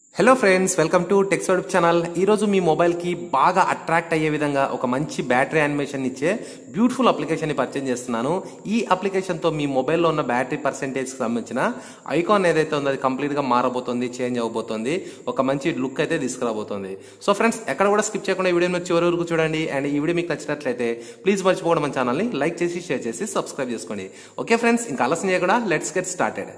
hello friends welcome to Techs YouTube channel ఈరోజు మీ మొబైల్కి బాగా అట్రాక్ట్ అయ్యే విధంగా ఒక మంచి బ్యాటరీ యానిమేషన్ ఇచ్చే బ్యూటిఫుల్ అప్లికేషన్ని పరిచయం చేస్తున్నాను ఈ అప్లికేషన్తో మీ మొబైల్లో ఉన్న బ్యాటరీ పర్సెంటేజ్కి సంబంధించిన ఐకాన్ ఏదైతే ఉందో అది కంప్లీట్గా మారబోతుంది చేంజ్ అవబోతుంది ఒక మంచి లుక్ అయితే తీసుకురాబోతుంది సో ఫ్రెండ్స్ ఎక్కడ కూడా స్కిప్ చేయకుండా ఈ వీడియోని చివరి వరకు చూడండి అండ్ ఈ వీడియో మీకు నచ్చినట్లయితే ప్లీజ్ మర్చిపోవడం మన ఛానల్ని లైక్ చేసి షేర్ చేసి సబ్స్క్రైబ్ చేసుకోండి ఓకే ఫ్రెండ్స్ ఇంకా ఆలస్యం చేయకుండా లెట్స్ గెట్ స్టార్టెడ్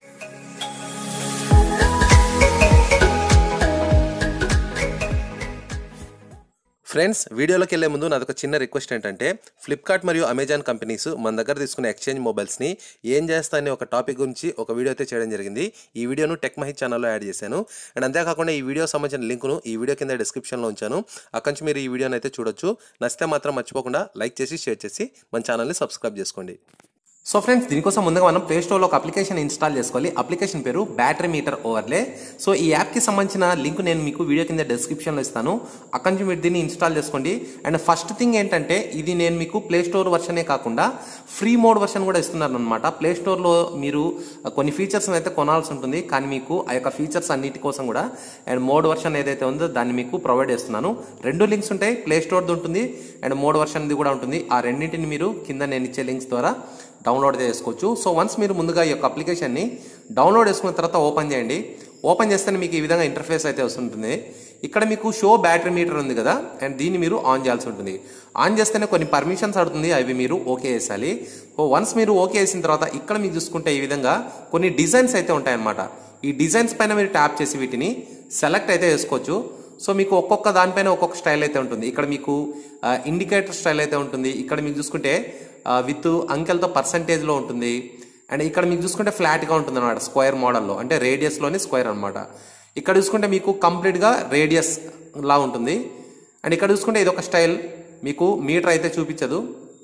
ఫ్రెండ్స్ వీడియోలోకి వెళ్లే ముందు నాదొక చిన్న రిక్వెస్ట్ ఏంటంటే ఫ్లిప్కార్ట్ మరియు అమెజాన్ కంపెనీస్ మన దగ్గర తీసుకునే ఎక్స్చేంజ్ మొబైల్స్ని ఏం చేస్తాయని ఒక టాపిక్ గురించి ఒక వీడియో అయితే చేయడం జరిగింది ఈ వీడియోను టెక్ మహిత్ ఛానల్లో యాడ్ చేశాను అండ్ అంతేకాకుండా ఈ వీడియో సంబంధించిన లింకును ఈ వీడియో కింద డిస్క్రిప్షన్లో ఉంచాను అక్కడి నుంచి మీరు ఈ వీడియోని అయితే చూడొచ్చు నచ్చితే మాత్రం మర్చిపోకుండా లైక్ చేసి షేర్ చేసి మన ఛానల్ని సబ్స్క్రైబ్ చేసుకోండి సో ఫ్రెండ్స్ దీనికోసం ముందుగా మనం ప్లే స్టోర్లో ఒక అప్లికేషన్ ఇన్స్టాల్ చేసుకోవాలి అప్లికేషన్ పేరు బ్యాటరీ మీటర్ ఓవర్లే సో ఈ యాప్కి సంబంధించిన లింక్ నేను మీకు వీడియో కింద డిస్క్రిప్షన్లో ఇస్తాను అక్కడి నుంచి మీరు దీన్ని ఇన్స్టాల్ చేసుకోండి అండ్ ఫస్ట్ థింగ్ ఏంటంటే ఇది నేను మీకు ప్లే స్టోర్ వర్షనే కాకుండా ఫ్రీ మోడ్ వర్షన్ కూడా ఇస్తున్నాను అనమాట ప్లే స్టోర్లో మీరు కొన్ని ఫీచర్స్ అయితే కొనాల్సి ఉంటుంది కానీ మీకు ఆ యొక్క ఫీచర్స్ అన్నిటి కోసం కూడా అండ్ మోడ్ వర్షన్ ఏదైతే ఉందో దాన్ని మీకు ప్రొవైడ్ చేస్తున్నాను రెండు లింక్స్ ఉంటాయి ప్లే స్టోర్ది ఉంటుంది అండ్ మోడ్ వర్షన్ది కూడా ఉంటుంది ఆ రెండింటిని మీరు కింద నేను ఇచ్చే లింక్స్ ద్వారా డౌన్లోడ్ చేసుకోవచ్చు సో వన్స్ మీరు ముందుగా ఈ యొక్క అప్లికేషన్ని డౌన్లోడ్ చేసుకున్న తర్వాత ఓపెన్ చేయండి ఓపెన్ చేస్తే మీకు ఈ విధంగా ఇంటర్ఫేస్ అయితే వస్తుంటుంది ఇక్కడ మీకు షో బ్యాటరీ మీటర్ ఉంది కదా అండ్ దీన్ని మీరు ఆన్ చేయాల్సి ఉంటుంది ఆన్ చేస్తేనే కొన్ని పర్మిషన్స్ అడుగుతుంది అవి మీరు ఓకే వేసాలి సో వన్స్ మీరు ఓకే వేసిన తర్వాత ఇక్కడ మీరు చూసుకుంటే ఈ విధంగా కొన్ని డిజైన్స్ అయితే ఉంటాయన్నమాట ఈ డిజైన్స్ పైన మీరు ట్యాప్ చేసి వీటిని సెలెక్ట్ అయితే చేసుకోవచ్చు సో మీకు ఒక్కొక్క దానిపైన ఒక్కొక్క స్టైల్ అయితే ఉంటుంది ఇక్కడ మీకు ఇండికేటర్ స్టైల్ అయితే ఉంటుంది ఇక్కడ మీకు చూసుకుంటే విత్ అంకెల్తో పర్సంటేజ్లో ఉంటుంది అండ్ ఇక్కడ మీకు చూసుకుంటే ఫ్లాట్గా ఉంటుంది అనమాట స్క్వేర్ మోడల్లో అంటే రేడియస్లోని స్క్వేర్ అనమాట ఇక్కడ చూసుకుంటే మీకు కంప్లీట్గా రేడియస్ లా ఉంటుంది అండ్ ఇక్కడ చూసుకుంటే ఇది ఒక స్టైల్ మీకు మీటర్ అయితే చూపించదు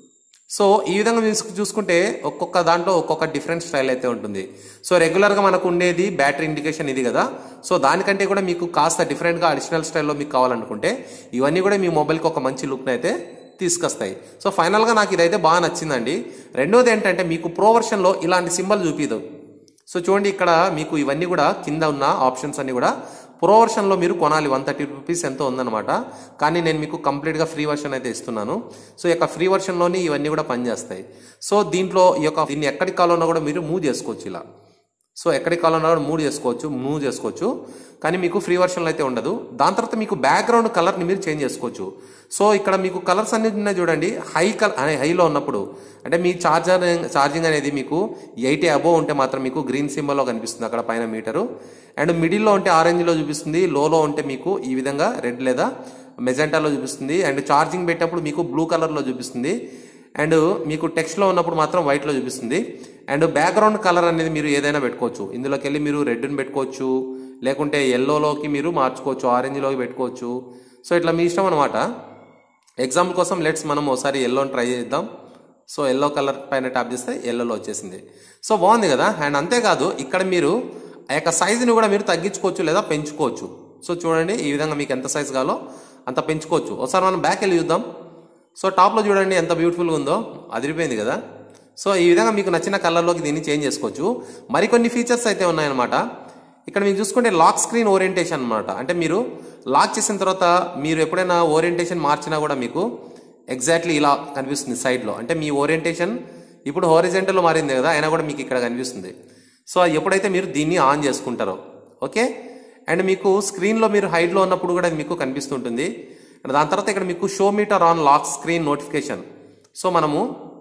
సో ఈ విధంగా మీరు చూసుకుంటే ఒక్కొక్క దాంట్లో ఒక్కొక్క డిఫరెంట్ స్టైల్ అయితే ఉంటుంది సో రెగ్యులర్గా మనకు ఉండేది బ్యాటరీ ఇండికేషన్ ఇది కదా సో దానికంటే కూడా మీకు కాస్త డిఫరెంట్గా అడిషనల్ స్టైల్లో మీకు కావాలనుకుంటే ఇవన్నీ కూడా మీ మొబైల్కి ఒక మంచి లుక్ని అయితే తీసుకొస్తాయి సో ఫైనల్గా నాకు ఇదైతే బాగా నచ్చిందండి రెండోది ఏంటంటే మీకు ప్రో వర్షన్లో ఇలాంటి సింబల్ చూపిదు సో చూడండి ఇక్కడ మీకు ఇవన్నీ కూడా కింద ఉన్న ఆప్షన్స్ అన్ని కూడా ప్రో వర్షన్లో మీరు కొనాలి వన్ థర్టీ రూపీస్ ఎంతో ఉందన్నమాట కానీ నేను మీకు కంప్లీట్గా ఫ్రీ వర్షన్ అయితే ఇస్తున్నాను సో ఈ యొక్క ఫ్రీ వర్షన్లోని ఇవన్నీ కూడా పనిచేస్తాయి సో దీంట్లో ఈ యొక్క దీన్ని ఎక్కడికి కావాలన్నా కూడా మీరు మూవ్ చేసుకోవచ్చు ఇలా సో ఎక్కడికి కావాలన్నా కూడా మూవ్ చేసుకోవచ్చు మూవ్ చేసుకోవచ్చు కానీ మీకు ఫ్రీ వర్షన్లో అయితే ఉండదు దాని తర్వాత మీకు బ్యాక్గ్రౌండ్ కలర్ని మీరు చేంజ్ చేసుకోవచ్చు సో ఇక్కడ మీకు కలర్స్ అన్ని ఉన్నాయి చూడండి హై కలర్ హైలో ఉన్నప్పుడు అంటే మీ చార్జర్ ఛార్జింగ్ అనేది మీకు ఎయిటీ అబోవ్ ఉంటే మాత్రం మీకు గ్రీన్ సింబల్లో కనిపిస్తుంది అక్కడ పైన మీటరు అండ్ మిడిల్లో ఉంటే ఆరెంజ్లో చూపిస్తుంది లోలో ఉంటే మీకు ఈ విధంగా రెడ్ లేదా మెజెంటాలో చూపిస్తుంది అండ్ ఛార్జింగ్ పెట్టినప్పుడు మీకు బ్లూ కలర్లో చూపిస్తుంది అండ్ మీకు టెక్స్ట్లో ఉన్నప్పుడు మాత్రం వైట్లో చూపిస్తుంది అండ్ బ్యాక్గ్రౌండ్ కలర్ అనేది మీరు ఏదైనా పెట్టుకోవచ్చు ఇందులోకి వెళ్ళి మీరు రెడ్ని పెట్టుకోవచ్చు లేకుంటే ఎల్లోలోకి మీరు మార్చుకోవచ్చు ఆరెంజ్లోకి పెట్టుకోవచ్చు సో ఇట్లా మీ ఇష్టం అనమాట ఎగ్జాంపుల్ కోసం లెట్స్ మనం ఒకసారి ఎల్లోని ట్రై చేద్దాం సో ఎల్లో కలర్ పైన ట్యాప్ చేస్తే ఎల్లోలో వచ్చేసింది సో బాగుంది కదా అండ్ అంతేకాదు ఇక్కడ మీరు ఆ యొక్క సైజుని కూడా మీరు తగ్గించుకోవచ్చు లేదా పెంచుకోవచ్చు సో చూడండి ఈ విధంగా మీకు ఎంత సైజ్ కావాలో అంత పెంచుకోవచ్చు ఒకసారి మనం బ్యాక్ వెళ్ళి చూద్దాం సో టాప్లో చూడండి ఎంత బ్యూటిఫుల్గా ఉందో అదిరిపోయింది కదా సో ఈ విధంగా మీకు నచ్చిన కలర్లోకి దీన్ని చేంజ్ చేసుకోవచ్చు మరికొన్ని ఫీచర్స్ అయితే ఉన్నాయన్నమాట ఇక్కడ మీరు చూసుకుంటే లాక్ స్క్రీన్ ఓరియంటేషన్ అనమాట అంటే మీరు లాక్ చేసిన తర్వాత మీరు ఎప్పుడైనా ఓరియంటేషన్ మార్చినా కూడా మీకు ఎగ్జాక్ట్లీ ఇలా కనిపిస్తుంది సైడ్లో అంటే మీ ఓరియంటేషన్ ఇప్పుడు హోరిజెంటల్లో మారింది కదా అయినా కూడా మీకు ఇక్కడ కనిపిస్తుంది సో ఎప్పుడైతే మీరు దీన్ని ఆన్ చేసుకుంటారో ఓకే అండ్ మీకు స్క్రీన్లో మీరు హైట్లో ఉన్నప్పుడు కూడా అది మీకు కనిపిస్తుంటుంది అండ్ దాని తర్వాత ఇక్కడ మీకు show meter on lock screen notification so మనము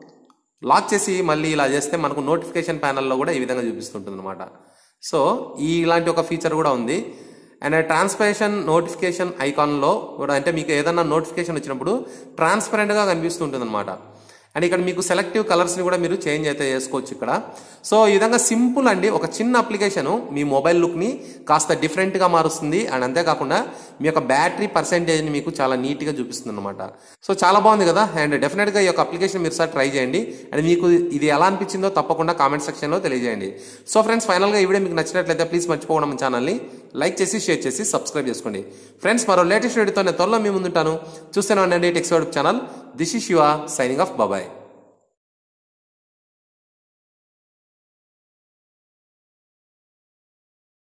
లాక్ చేసి మళ్ళీ ఇలా చేస్తే మనకు నోటిఫికేషన్ ప్యానల్లో కూడా ఈ విధంగా చూపిస్తుంటుంది అనమాట సో ఈ ఇలాంటి ఒక ఫీచర్ కూడా ఉంది అండ్ ట్రాన్స్పరేషన్ నోటిఫికేషన్ ఐకాన్లో కూడా అంటే మీకు ఏదన్నా నోటిఫికేషన్ వచ్చినప్పుడు ట్రాన్స్పరెంట్గా కనిపిస్తుంటుంది అనమాట అండ్ ఇక్కడ మీకు సెలెక్టివ్ కలర్స్ని కూడా మీరు చేంజ్ అయితే చేసుకోవచ్చు ఇక్కడ సో ఈ విధంగా సింపుల్ అండి ఒక చిన్న అప్లికేషన్ మీ మొబైల్ లుక్ని కాస్త డిఫరెంట్గా మారుస్తుంది అండ్ అంతేకాకుండా మీ యొక్క బ్యాటరీ పర్సెంటేజ్ని మీకు చాలా నీట్గా చూపిస్తుంది అనమాట సో చాలా బాగుంది కదా అండ్ డెఫినెట్గా ఈ యొక్క అప్లికేషన్ మీరు సార్ ట్రై చేయండి అండ్ మీకు ఇది ఎలా అనిపించిందో తప్పకుండా కామెంట్ సెక్షన్లో తెలియజేయండి సో ఫ్రెండ్స్ ఫైనల్గా ఈ వీడియో మీకు నచ్చినట్లయితే ప్లీజ్ మర్చిపోవడం మన ఛానల్ని లైక్ చేసి షేర్ చేసి సబ్స్క్రైబ్ చేసుకోండి ఫ్రెండ్స్ మరో లేటెస్ట్ వీడియోతో నేను త్వరలో మీ ముందుంటాను చూస్తూనే ఉండండి Techs channel this is your signing off బాబాయ్